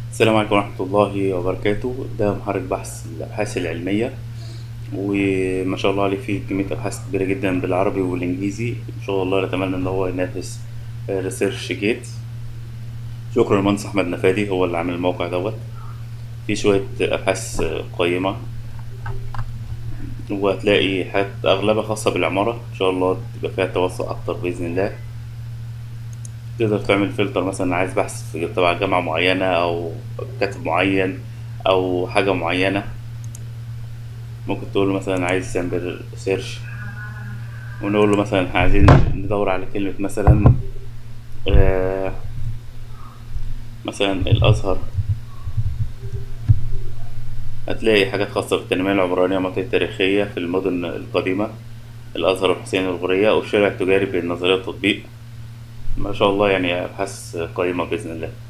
السلام عليكم ورحمة الله وبركاته ده محرك بحث الأبحاث العلمية وما شاء الله عليه فيه كمية أبحاث كبيرة جدا بالعربي والإنجليزي إن شاء الله نتمنى إن هو ينافس ريسيرش جيت شكرا للمهندس أحمد نفادي هو اللي عامل الموقع دوت فيه شوية أبحاث قيمة وهتلاقي حاجات أغلبها خاصة بالعمارة إن شاء الله تبقى فيها توسع أكتر بإذن الله تقدر تعمل فلتر مثلا عايز بحث في تبع جامعة معينة أو كاتب معين أو حاجة معينة ممكن تقول له مثلا عايز تعمل سيرش ونقول له مثلا إحنا عايزين ندور على كلمة مثلا آه مثلا الأزهر هتلاقي حاجات خاصة بالتنمية العمرانية والمناطق التاريخية في المدن القديمة الأزهر والحسين والغورية والشارع التجاري بين النظرية والتطبيق ما شاء الله يعني أبحاث قيمة بإذن الله